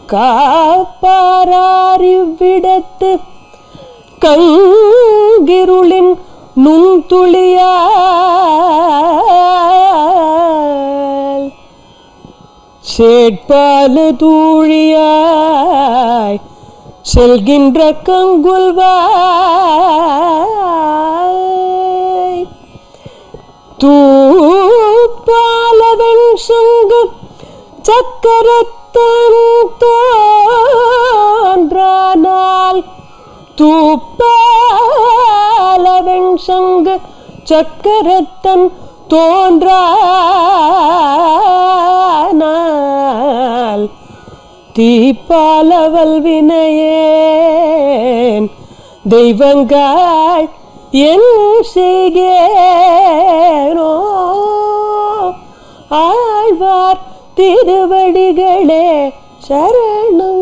காப்பாரிவிடத்து கங்கிருளின் நுண்துளியால் சேட்பால தூழியாய் செல்கின்ற கங்குல்வாய் தூப்பாலவன் சங்கு சக்கரத்தன் தோன்றானால் தூப்பாலவன் சங்கு சக்கரத்தன் தோன்றானால் தீப்பாலவல் வினையேன் தெய்வங்காய் என் செய்கேனோ ஆழ்வார் திருவடிகளே சரணம்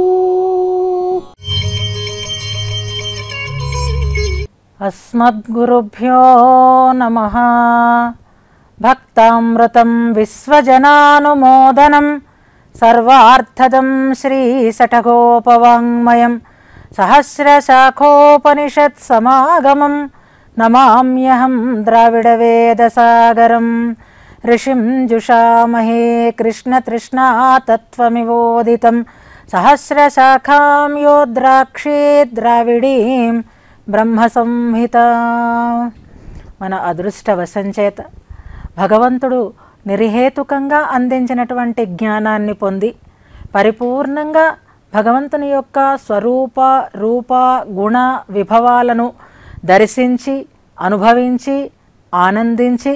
अस्मद्गुरुभ्यो नमः भक्तामृतं विश्वजनानुमोदनं सर्वार्थदं श्रीसठगोपवाङ्मयं सहस्रशाखोपनिषत्समागमं नमाम्यहं द्राविडवेदसागरं ऋषिं जुषामहे कृष्णतृष्णातत्त्वमिवोदितं सहस्रशाखां यो द्राक्षे द्राविडीं బ్రహ్మ సంహిత మన అదృష్ట వశంచేత భగవంతుడు నిర్హేతుకంగా అందించినటువంటి జ్ఞానాన్ని పొంది పరిపూర్ణంగా భగవంతుని యొక్క స్వరూప రూప గుణ విభవాలను దర్శించి అనుభవించి ఆనందించి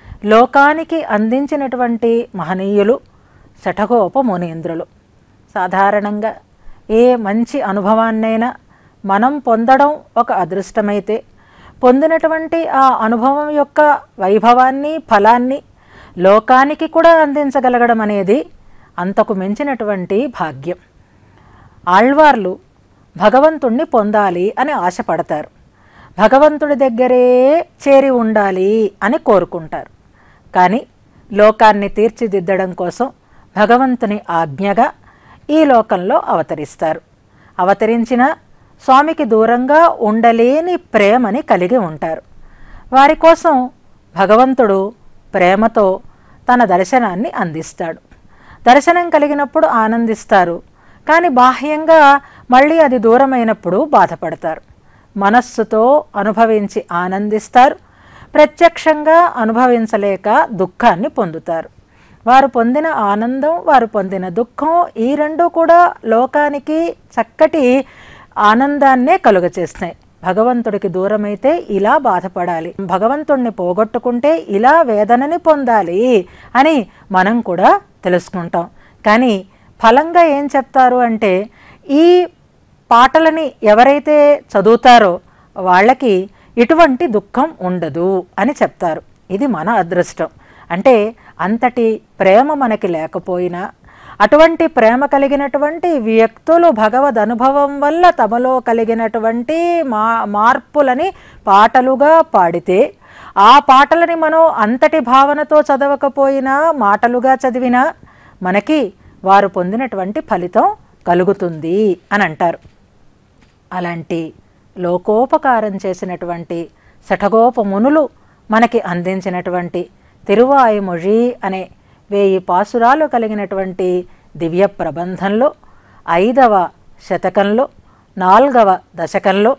లోకానికి అందించినటువంటి మహనీయులు శఠగోప మునీంద్రులు సాధారణంగా ఏ మంచి అనుభవాన్నైనా మనం పొందడం ఒక అదృష్టమైతే పొందినటువంటి ఆ అనుభవం యొక్క వైభవాన్ని ఫలాన్ని లోకానికి కూడా అందించగలగడం అనేది అంతకు మించినటువంటి భాగ్యం ఆళ్వార్లు భగవంతుణ్ణి పొందాలి అని ఆశపడతారు భగవంతుడి దగ్గరే చేరి ఉండాలి అని కోరుకుంటారు కానీ లోకాన్ని తీర్చిదిద్దడం కోసం భగవంతుని ఆజ్ఞగా ఈ లోకంలో అవతరిస్తారు అవతరించిన స్వామికి దూరంగా ఉండలేని ప్రేమని కలిగి ఉంటారు వారి కోసం భగవంతుడు ప్రేమతో తన దర్శనాన్ని అందిస్తాడు దర్శనం కలిగినప్పుడు ఆనందిస్తారు కానీ బాహ్యంగా మళ్ళీ అది దూరమైనప్పుడు బాధపడతారు మనస్సుతో అనుభవించి ఆనందిస్తారు ప్రత్యక్షంగా అనుభవించలేక దుఃఖాన్ని పొందుతారు వారు పొందిన ఆనందం వారు పొందిన దుఃఖం ఈ రెండు కూడా లోకానికి చక్కటి ఆనందాన్నే కలుగచేస్తాయి భగవంతుడికి దూరమైతే ఇలా బాధపడాలి భగవంతుణ్ణి పోగొట్టుకుంటే ఇలా వేదనని పొందాలి అని మనం కూడా తెలుసుకుంటాం కానీ ఫలంగా ఏం చెప్తారు అంటే ఈ పాటలని ఎవరైతే చదువుతారో వాళ్ళకి ఇటువంటి దుఃఖం ఉండదు అని చెప్తారు ఇది మన అదృష్టం అంటే అంతటి ప్రేమ మనకి లేకపోయినా అటువంటి ప్రేమ కలిగినటువంటి వ్యక్తులు భగవద్ అనుభవం వల్ల తమలో కలిగినటువంటి మా మార్పులని పాటలుగా పాడితే ఆ పాటలని మనం అంతటి భావనతో చదవకపోయినా మాటలుగా చదివినా మనకి వారు పొందినటువంటి ఫలితం కలుగుతుంది అని అంటారు అలాంటి లోకోపకారం చేసినటువంటి శఠగోప మునులు మనకి అందించినటువంటి తిరువాయుమొഴി అనే వేయి పాసురాలు కలిగినటువంటి దివ్య ప్రబంధంలో ఐదవ శతకంలో నాలుగవ దశకంలో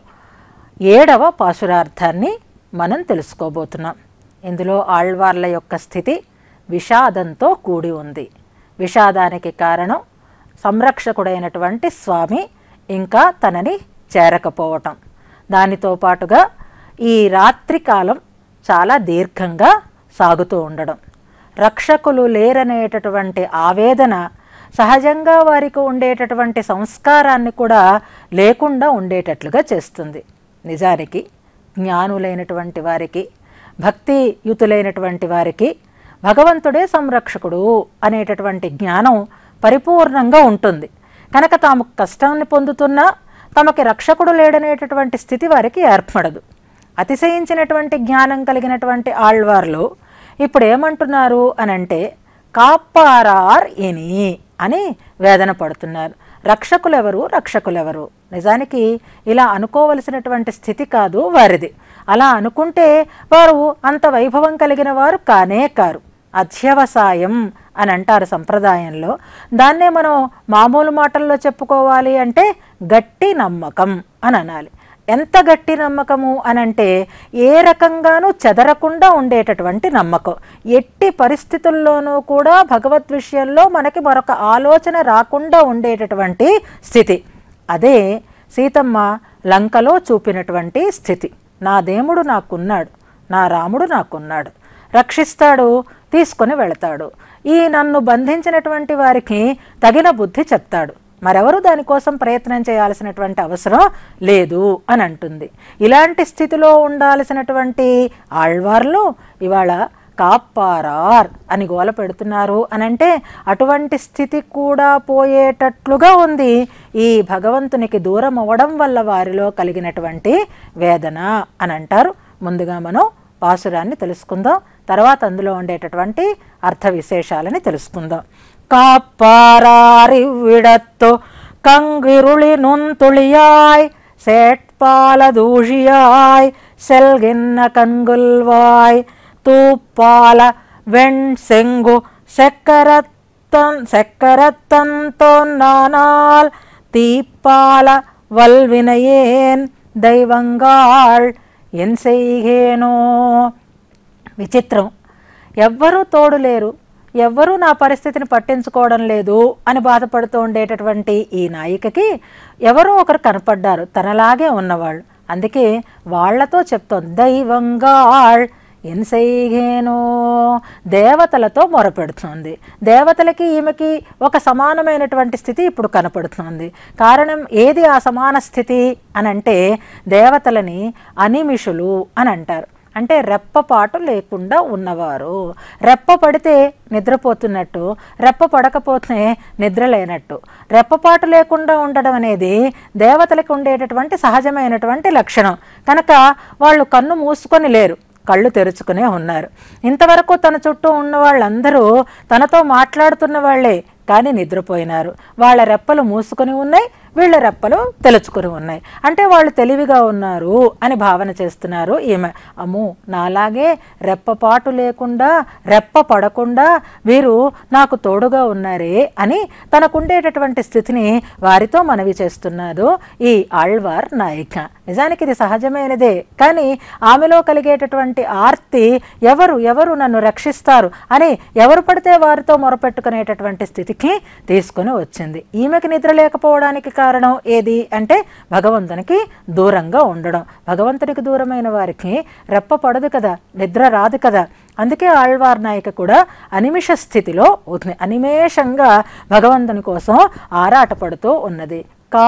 ఏడవ పాసురార్థాన్ని మనం తెలుసుకోబోతున్నాం ఇందులో ఆళ్వార్ల యొక్క స్థితి విషాదంతో కూడి ఉంది విషాదానికి కారణం సంరక్షకుడైనటువంటి స్వామి ఇంకా తనని చేరకపోవటం దానితో పాటుగా ఈ రాత్రి కాలం చాలా దీర్ఘంగా సాగుతూ ఉండడం రక్షకులు లేరనేటటువంటి ఆవేదన సహజంగా వారికి ఉండేటటువంటి సంస్కారాన్ని కూడా లేకుండా ఉండేటట్లుగా చేస్తుంది నిజానికి జ్ఞానులైనటువంటి వారికి భక్తియుతులైనటువంటి వారికి భగవంతుడే సంరక్షకుడు అనేటటువంటి జ్ఞానం పరిపూర్ణంగా ఉంటుంది కనుక తాము కష్టాన్ని పొందుతున్నా తమకి రక్షకుడు లేడనేటటువంటి స్థితి వారికి ఏర్పడదు అతిశయించినటువంటి జ్ఞానం కలిగినటువంటి ఆళ్వార్లు ఇప్పుడు ఏమంటున్నారు అని అంటే కాపారార్ ఎని అని వేదన పడుతున్నారు రక్షకులెవరు రక్షకులెవరు నిజానికి ఇలా అనుకోవలసినటువంటి స్థితి కాదు వారిది అలా అనుకుంటే వారు అంత వైభవం కలిగిన వారు కానే కారు అధ్యవసాయం అని అంటారు సంప్రదాయంలో దాన్నే మనం మామూలు మాటల్లో చెప్పుకోవాలి అంటే గట్టి నమ్మకం అని అనాలి ఎంత గట్టి నమ్మకము అని అంటే ఏ రకంగానూ చెదరకుండా ఉండేటటువంటి నమ్మకం ఎట్టి పరిస్థితుల్లోనూ కూడా భగవద్ విషయంలో మనకి మరొక ఆలోచన రాకుండా ఉండేటటువంటి స్థితి అదే సీతమ్మ లంకలో చూపినటువంటి స్థితి నా దేముడు నాకున్నాడు నా రాముడు నాకున్నాడు రక్షిస్తాడు తీసుకొని వెళతాడు ఈ నన్ను బంధించినటువంటి వారికి తగిన బుద్ధి చెప్తాడు మరెవరు దానికోసం ప్రయత్నం చేయాల్సినటువంటి అవసరం లేదు అని అంటుంది ఇలాంటి స్థితిలో ఉండాల్సినటువంటి ఆళ్వార్లు ఇవాళ కాపారార్ అని గోల పెడుతున్నారు అని అంటే అటువంటి స్థితి కూడా పోయేటట్లుగా ఉంది ఈ భగవంతునికి దూరం అవ్వడం వల్ల వారిలో కలిగినటువంటి వేదన అని అంటారు ముందుగా మనం పాసురాన్ని తెలుసుకుందాం తర్వాత అందులో ఉండేటటువంటి అర్థ విశేషాలని తెలుసుకుందాం കാപ്പാറാറിവിടത്തു കങ്കിരുളി നുന്തുളിയായി സേട്പാല ദൂഷിയായി സെൽകിന്ന കൺകുൽവായ് തൂപ്പാല വെൺസെങ്കു സെക്കരത്തൻ സെക്കരത്തന്തോന്നാനാൽ തീപ്പാല വൽവിനയേൻ దైవంగాళ్ ఎన్ செய்கேனோ విచిత్రం ఎవ్వరూ తోడు లేరు ఎవ్వరూ నా పరిస్థితిని పట్టించుకోవడం లేదు అని బాధపడుతూ ఉండేటటువంటి ఈ నాయికకి ఎవరో ఒకరు కనపడ్డారు తనలాగే ఉన్నవాళ్ళు అందుకే వాళ్లతో చెప్తోంది దైవంగాళ్ ఎన్సైగేనో దేవతలతో మొరపెడుతుంది దేవతలకి ఈమెకి ఒక సమానమైనటువంటి స్థితి ఇప్పుడు కనపడుతుంది కారణం ఏది ఆ సమాన స్థితి అని అంటే దేవతలని అనిమిషులు అని అంటారు అంటే రెప్పపాటు లేకుండా ఉన్నవారు రెప్ప పడితే నిద్రపోతున్నట్టు రెప్ప పడకపోతే నిద్ర లేనట్టు రెప్పపాటు లేకుండా ఉండడం అనేది దేవతలకు ఉండేటటువంటి సహజమైనటువంటి లక్షణం కనుక వాళ్ళు కన్ను మూసుకొని లేరు కళ్ళు తెరుచుకునే ఉన్నారు ఇంతవరకు తన చుట్టూ ఉన్న వాళ్ళందరూ తనతో మాట్లాడుతున్న వాళ్ళే కానీ నిద్రపోయినారు వాళ్ళ రెప్పలు మూసుకొని ఉన్నాయి వీళ్ళ రెప్పలు తెలుచుకొని ఉన్నాయి అంటే వాళ్ళు తెలివిగా ఉన్నారు అని భావన చేస్తున్నారు ఈమె అమ్ము నాలాగే రెప్పపాటు లేకుండా రెప్ప పడకుండా వీరు నాకు తోడుగా ఉన్నారే అని తనకుండేటటువంటి స్థితిని వారితో మనవి చేస్తున్నారు ఈ ఆళ్వార్ నాయిక నిజానికి ఇది సహజమైనదే కానీ ఆమెలో కలిగేటటువంటి ఆర్తి ఎవరు ఎవరు నన్ను రక్షిస్తారు అని ఎవరు పడితే వారితో మొరపెట్టుకునేటటువంటి స్థితికి తీసుకొని వచ్చింది ఈమెకి నిద్ర లేకపోవడానికి కారణం ఏది అంటే భగవంతునికి దూరంగా ఉండడం భగవంతునికి దూరమైన వారికి రెప్ప పడదు కదా నిద్ర రాదు కదా అందుకే ఆళ్వార్ నాయిక కూడా అనిమిష స్థితిలో ఉంది అనిమేషంగా భగవంతుని కోసం ఆరాటపడుతూ ఉన్నది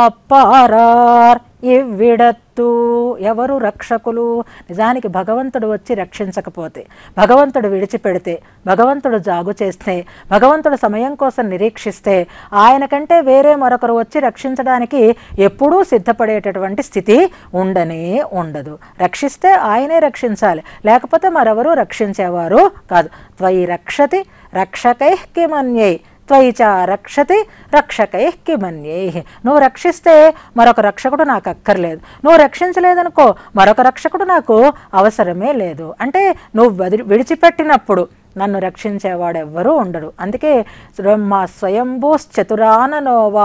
కాపారార్ ఇవ్విడత్తు ఎవరు రక్షకులు నిజానికి భగవంతుడు వచ్చి రక్షించకపోతే భగవంతుడు విడిచిపెడితే భగవంతుడు జాగు చేస్తే భగవంతుడు సమయం కోసం నిరీక్షిస్తే ఆయన కంటే వేరే మరొకరు వచ్చి రక్షించడానికి ఎప్పుడూ సిద్ధపడేటటువంటి స్థితి ఉండనే ఉండదు రక్షిస్తే ఆయనే రక్షించాలి లేకపోతే మరెవరూ రక్షించేవారు కాదు త్వయి రక్షతి రక్షకై కిమన్యై త్వయిచ రక్షతి రక్షకై కిమన్యై నువ్వు రక్షిస్తే మరొక రక్షకుడు నాకు అక్కర్లేదు నువ్వు రక్షించలేదనుకో మరొక రక్షకుడు నాకు అవసరమే లేదు అంటే నువ్వు వదిలి విడిచిపెట్టినప్పుడు నన్ను రక్షించేవాడెవ్వరూ ఉండడు అందుకే బ్రహ్మ స్వయంభూశ్చతురాననోవా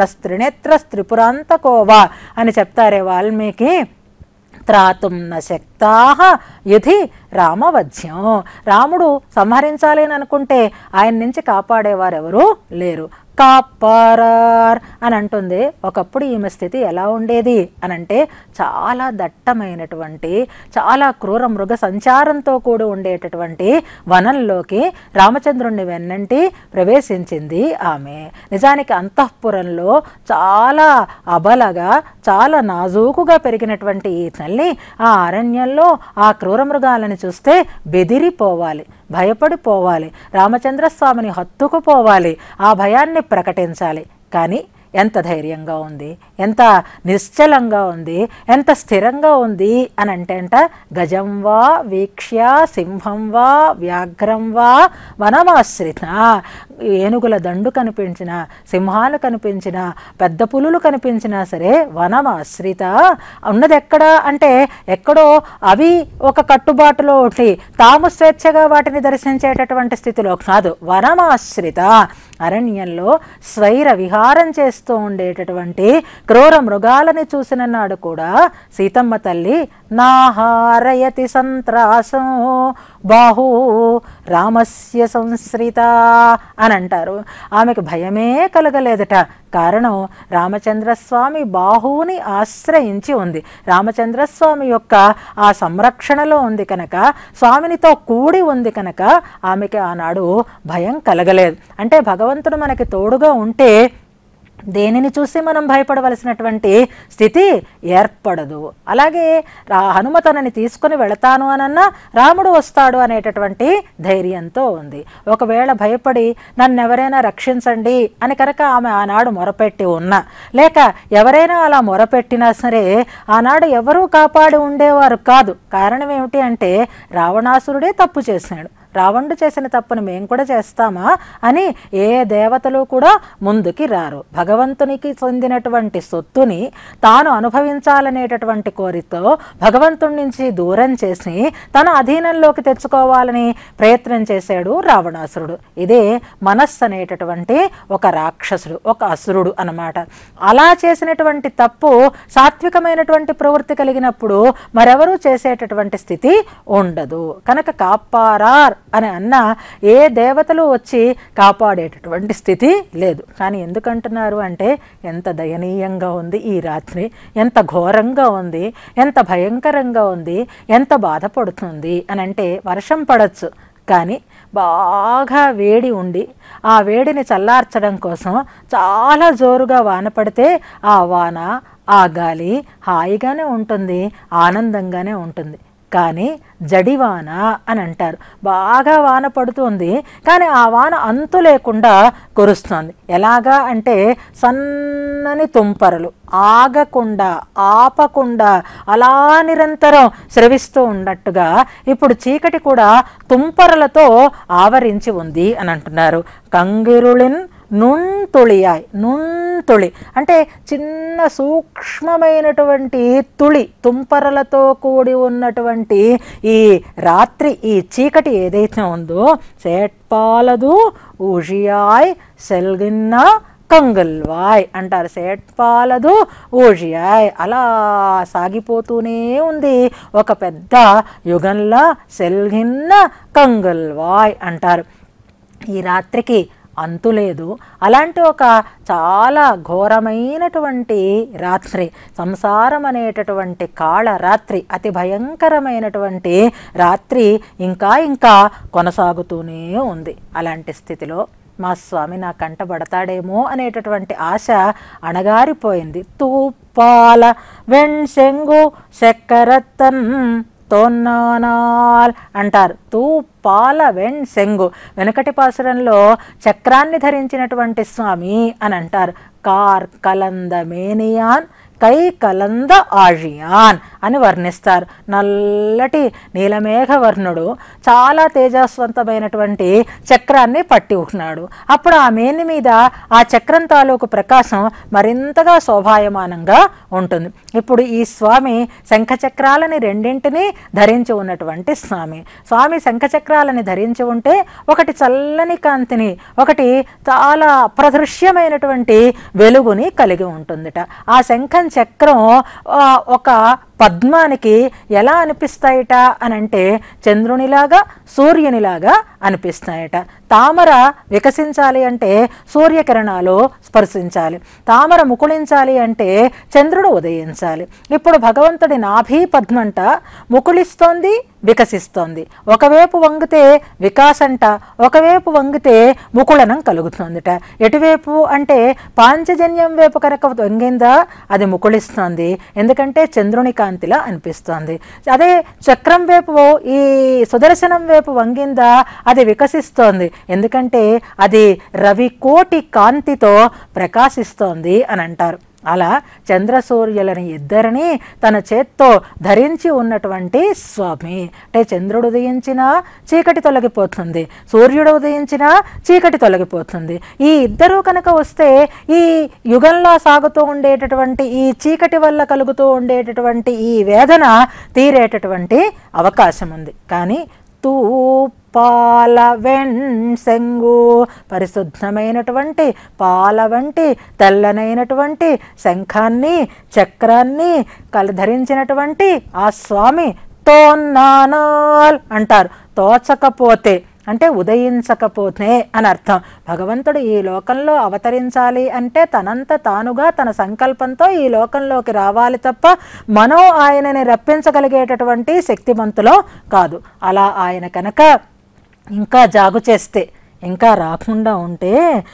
రుద్రస్త్రినేత్రస్త్రిపురాంతకోవా అని చెప్తారే వాల్మీకి త్రాతుం న శక్తా యుధి రామవధ్యం రాముడు సంహరించాలి అని అనుకుంటే ఆయన నుంచి కాపాడేవారెవరూ లేరు కాపారార్ అని అంటుంది ఒకప్పుడు ఈమె స్థితి ఎలా ఉండేది అని అంటే చాలా దట్టమైనటువంటి చాలా క్రూర మృగ సంచారంతో కూడి ఉండేటటువంటి వనంలోకి రామచంద్రుణ్ణి వెన్నంటి ప్రవేశించింది ఆమె నిజానికి అంతఃపురంలో చాలా అబలగా చాలా నాజూకుగా పెరిగినటువంటి ఈ తల్లి ఆ అరణ్యంలో ఆ క్రూర మృగాలను చూస్తే బెదిరిపోవాలి భయపడిపోవాలి రామచంద్రస్వామిని హత్తుకుపోవాలి ఆ భయాన్ని ప్రకటించాలి కానీ ఎంత ధైర్యంగా ఉంది ఎంత నిశ్చలంగా ఉంది ఎంత స్థిరంగా ఉంది అని అంటే అంట గజం వా వీక్ష్య సింహం వా వ్యాఘ్రం వా వనమాశ్రిత ఏనుగుల దండు కనిపించినా సింహాలు కనిపించినా పెద్ద పులులు కనిపించినా సరే వనమాశ్రిత ఉన్నది ఎక్కడ అంటే ఎక్కడో అవి ఒక కట్టుబాటులో ఉండి తాము స్వేచ్ఛగా వాటిని దర్శించేటటువంటి స్థితిలో కాదు వనమాశ్రిత అరణ్యంలో స్వైర విహారం చేస్తూ ఉండేటటువంటి క్రూర మృగాలని చూసిన నాడు కూడా సీతమ్మ తల్లి నాహారయతి సంత్రాసం బాహు రామస్య సంశ్రిత అని అంటారు ఆమెకు భయమే కలగలేదట కారణం రామచంద్రస్వామి బాహువుని ఆశ్రయించి ఉంది రామచంద్రస్వామి యొక్క ఆ సంరక్షణలో ఉంది కనుక స్వామినితో కూడి ఉంది కనుక ఆమెకి ఆనాడు భయం కలగలేదు అంటే భగవంతుడు మనకి తోడుగా ఉంటే దేనిని చూసి మనం భయపడవలసినటువంటి స్థితి ఏర్పడదు అలాగే రా హనుమ తనని తీసుకుని వెళతాను అనన్నా రాముడు వస్తాడు అనేటటువంటి ధైర్యంతో ఉంది ఒకవేళ భయపడి నన్ను ఎవరైనా రక్షించండి అని కనుక ఆమె ఆనాడు మొరపెట్టి ఉన్నా లేక ఎవరైనా అలా మొరపెట్టినా సరే ఆనాడు ఎవరూ కాపాడి ఉండేవారు కాదు కారణం ఏమిటి అంటే రావణాసురుడే తప్పు చేశాడు రావణుడు చేసిన తప్పుని మేము కూడా చేస్తామా అని ఏ దేవతలు కూడా ముందుకి రారు భగవంతునికి చెందినటువంటి సొత్తుని తాను అనుభవించాలనేటటువంటి కోరికతో భగవంతుడి నుంచి దూరం చేసి తన అధీనంలోకి తెచ్చుకోవాలని ప్రయత్నం చేశాడు రావణాసురుడు ఇదే మనస్సు అనేటటువంటి ఒక రాక్షసుడు ఒక అసురుడు అన్నమాట అలా చేసినటువంటి తప్పు సాత్వికమైనటువంటి ప్రవృత్తి కలిగినప్పుడు మరెవరూ చేసేటటువంటి స్థితి ఉండదు కనుక కాపారార్ అని అన్న ఏ దేవతలు వచ్చి కాపాడేటటువంటి స్థితి లేదు కానీ ఎందుకంటున్నారు అంటే ఎంత దయనీయంగా ఉంది ఈ రాత్రి ఎంత ఘోరంగా ఉంది ఎంత భయంకరంగా ఉంది ఎంత బాధపడుతుంది అని అంటే వర్షం పడచ్చు కానీ బాగా వేడి ఉండి ఆ వేడిని చల్లార్చడం కోసం చాలా జోరుగా వాన పడితే ఆ వాన ఆ గాలి హాయిగానే ఉంటుంది ఆనందంగానే ఉంటుంది కానీ జడివాన అని అంటారు బాగా వాన పడుతుంది కానీ ఆ వాన అంతు లేకుండా కురుస్తుంది ఎలాగా అంటే సన్నని తుంపరలు ఆగకుండా ఆపకుండా అలా నిరంతరం స్రవిస్తూ ఉన్నట్టుగా ఇప్పుడు చీకటి కూడా తుంపరలతో ఆవరించి ఉంది అని అంటున్నారు కంగిరుళిన్ నుంతుళియాయ్ నుంతుళి అంటే చిన్న సూక్ష్మమైనటువంటి తుళి తుంపరలతో కూడి ఉన్నటువంటి ఈ రాత్రి ఈ చీకటి ఏదైతే ఉందో సేట్పాలదు ఊషియాయ్ సెల్గిన్న కంగల్వాయ్ అంటారు సేట్పాలదు ఊషియాయ్ అలా సాగిపోతూనే ఉంది ఒక పెద్ద యుగంలా సెల్గిన్న కంగల్వాయ్ అంటారు ఈ రాత్రికి అంతులేదు అలాంటి ఒక చాలా ఘోరమైనటువంటి రాత్రి సంసారం అనేటటువంటి కాళ రాత్రి అతి భయంకరమైనటువంటి రాత్రి ఇంకా ఇంకా కొనసాగుతూనే ఉంది అలాంటి స్థితిలో మా స్వామి నా కంట పడతాడేమో అనేటటువంటి ఆశ అణగారిపోయింది తూపాల వెణ్సెంగు చక్కరత్తన్ తోన్నానాల్ అంటారు తూ పాల వెణ్ సెంగు వెనకటి పాసురంలో చక్రాన్ని ధరించినటువంటి స్వామి అని అంటారు కార్ కలంద మేనియాన్ కై కలంద ఆజియాన్ అని వర్ణిస్తారు నల్లటి నీలమేఘ వర్ణుడు చాలా తేజస్వంతమైనటువంటి చక్రాన్ని పట్టి ఉన్నాడు అప్పుడు ఆ మేని మీద ఆ చక్రం తాలూకు ప్రకాశం మరింతగా శోభాయమానంగా ఉంటుంది ఇప్పుడు ఈ స్వామి శంఖచక్రాలని రెండింటినీ ధరించి ఉన్నటువంటి స్వామి స్వామి శంఖచక్రాలని ధరించి ఉంటే ఒకటి చల్లని కాంతిని ఒకటి చాలా అప్రదృశ్యమైనటువంటి వెలుగుని కలిగి ఉంటుందిట ఆ శంఖం చక్రం ఆ, ఒక పద్మానికి ఎలా అనిపిస్తాయిట అని అంటే చంద్రునిలాగా సూర్యునిలాగా అనిపిస్తాయట తామర వికసించాలి అంటే సూర్యకిరణాలు స్పర్శించాలి తామర ముకుళించాలి అంటే చంద్రుడు ఉదయించాలి ఇప్పుడు భగవంతుడి నాభి పద్మంట ముకుళిస్తోంది వికసిస్తోంది ఒకవైపు వంగితే వికాసంట ఒకవైపు వంగితే ముకుళనం కలుగుతుందిట ఎటువైపు అంటే పాంచజన్యం వైపు కనుక వంగిందా అది ముకుళిస్తోంది ఎందుకంటే చంద్రుని కాంతిలా అనిపిస్తోంది అదే చక్రం వైపు ఈ సుదర్శనం వైపు వంగిందా అది వికసిస్తోంది ఎందుకంటే అది రవి కోటి కాంతితో ప్రకాశిస్తోంది అని అంటారు అలా చంద్రసూర్యులని ఇద్దరిని తన చేత్తో ధరించి ఉన్నటువంటి స్వామి అంటే చంద్రుడు ఉదయించినా చీకటి తొలగిపోతుంది సూర్యుడు ఉదయించినా చీకటి తొలగిపోతుంది ఈ ఇద్దరు కనుక వస్తే ఈ యుగంలో సాగుతూ ఉండేటటువంటి ఈ చీకటి వల్ల కలుగుతూ ఉండేటటువంటి ఈ వేదన తీరేటటువంటి అవకాశం ఉంది కానీ తూపాల వెణ్సెంగు పరిశుద్ధమైనటువంటి పాల వంటి తెల్లనైనటువంటి శంఖాన్ని చక్రాన్ని కల ధరించినటువంటి ఆ స్వామి తోన్నానాల్ అంటారు తోచకపోతే అంటే ఉదయించకపోతే అని అర్థం భగవంతుడు ఈ లోకంలో అవతరించాలి అంటే తనంత తానుగా తన సంకల్పంతో ఈ లోకంలోకి రావాలి తప్ప మనం ఆయనని రప్పించగలిగేటటువంటి శక్తిమంతులో కాదు అలా ఆయన కనుక ఇంకా జాగు చేస్తే ఇంకా రాకుండా ఉంటే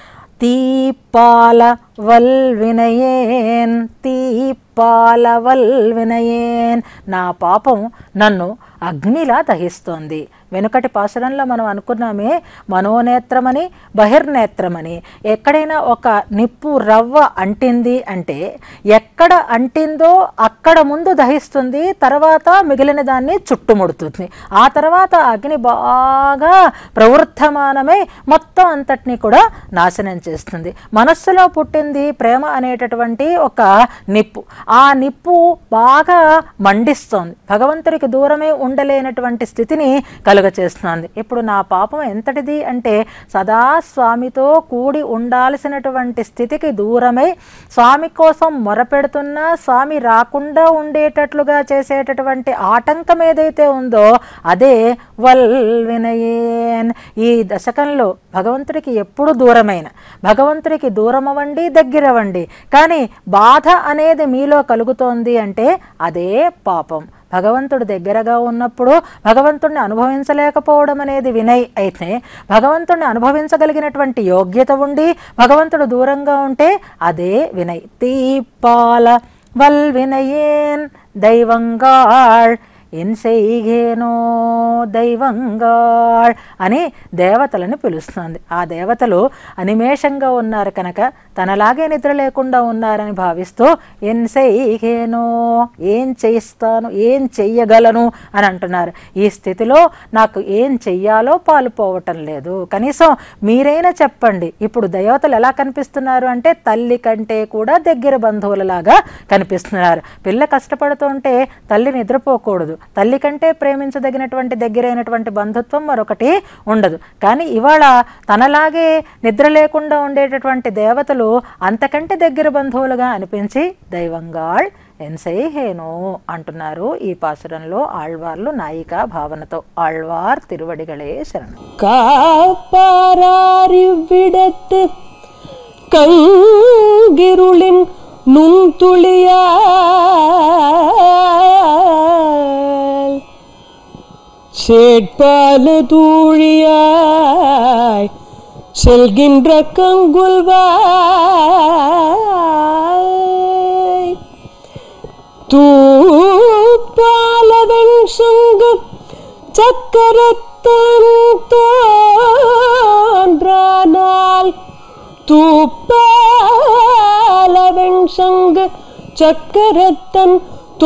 తీపాల వల్ వినయేన్ తీపాల వల్ వినయేన్ నా పాపం నన్ను అగ్నిలా దహిస్తోంది వెనుకటి పాసురంలో మనం అనుకున్నామే మనోనేత్రమని బహిర్నేత్రమని ఎక్కడైనా ఒక నిప్పు రవ్వ అంటింది అంటే ఎక్కడ అంటిందో అక్కడ ముందు దహిస్తుంది తర్వాత మిగిలిన దాన్ని చుట్టుముడుతుంది ఆ తర్వాత అగ్ని బాగా ప్రవృద్ధమానమై మొత్తం అంతటిని కూడా నాశనం చేస్తుంది మనస్సులో పుట్టింది ప్రేమ అనేటటువంటి ఒక నిప్పు ఆ నిప్పు బాగా మండిస్తోంది భగవంతుడికి దూరమే ఉండలేనటువంటి స్థితిని కలుగచేస్తుంది ఇప్పుడు నా పాపం ఎంతటిది అంటే సదా స్వామితో కూడి ఉండాల్సినటువంటి స్థితికి దూరమై స్వామి కోసం మొరపెడుతున్నా స్వామి రాకుండా ఉండేటట్లుగా చేసేటటువంటి ఆటంకం ఏదైతే ఉందో అదే వల్ వినయేన్ ఈ దశకంలో భగవంతుడికి ఎప్పుడు దూరమైన భగవంతుడికి దూరం అవ్వండి దగ్గరవ్వండి కానీ బాధ అనేది మీలో కలుగుతోంది అంటే అదే పాపం భగవంతుడు దగ్గరగా ఉన్నప్పుడు భగవంతుడిని అనుభవించలేకపోవడం అనేది వినయ్ అయితే భగవంతుడిని అనుభవించగలిగినటువంటి యోగ్యత ఉండి భగవంతుడు దూరంగా ఉంటే అదే వినయ్ తీపాల వల్ వినయేన్ దైవంగాళ్ ఎన్ செய்கேனோ దైవంగాళ్ అని దేవతలను పిలుస్తుంది ఆ దేవతలు అనిమేషంగా ఉన్నారు కనుక తనలాగే నిద్ర లేకుండా ఉన్నారని భావిస్తూ ఎన్ செய்கேனో ఏం చేయిస్తాను ఏం చెయ్యగలను అని అంటున్నారు ఈ స్థితిలో నాకు ఏం చెయ్యాలో పాలుపోవటం లేదు కనీసం మీరైనా చెప్పండి ఇప్పుడు దేవతలు ఎలా కనిపిస్తున్నారు అంటే తల్లి కంటే కూడా దగ్గర బంధువులలాగా కనిపిస్తున్నారు పిల్ల కష్టపడుతుంటే తల్లి నిద్రపోకూడదు తల్లి కంటే ప్రేమించదగినటువంటి దగ్గరైనటువంటి బంధుత్వం మరొకటి ఉండదు కానీ ఇవాళ తనలాగే నిద్ర లేకుండా ఉండేటటువంటి దేవతలు అంతకంటే దగ్గర బంధువులుగా అనిపించి దైవంగాళ్ ఎన్సైహేనో అంటున్నారు ఈ పాసురంలో ఆళ్వార్లు నాయిక భావనతో ఆళ్వార్ తిరువడిగళే శరణం காப்பாரிவிடத்து கங்கிருளின் நுண்துளியால் சேட்பால தூழியாய் செல்கின்ற கங்குல்வாய் தூப்பாலவன் சங்கு சக்கரத்தன் தோன்றானால் தூப்பாலவன் சங்கு சக்கரத்தன்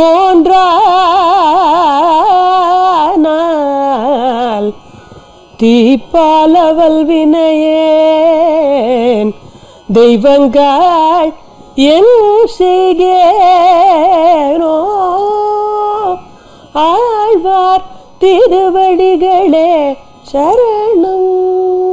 தோன்றானால் தீப்பாலவல் வினையேன் தெய்வங்கள் என் செய்கேனோ ஆழ்வார் திருவடிகளே சரணம்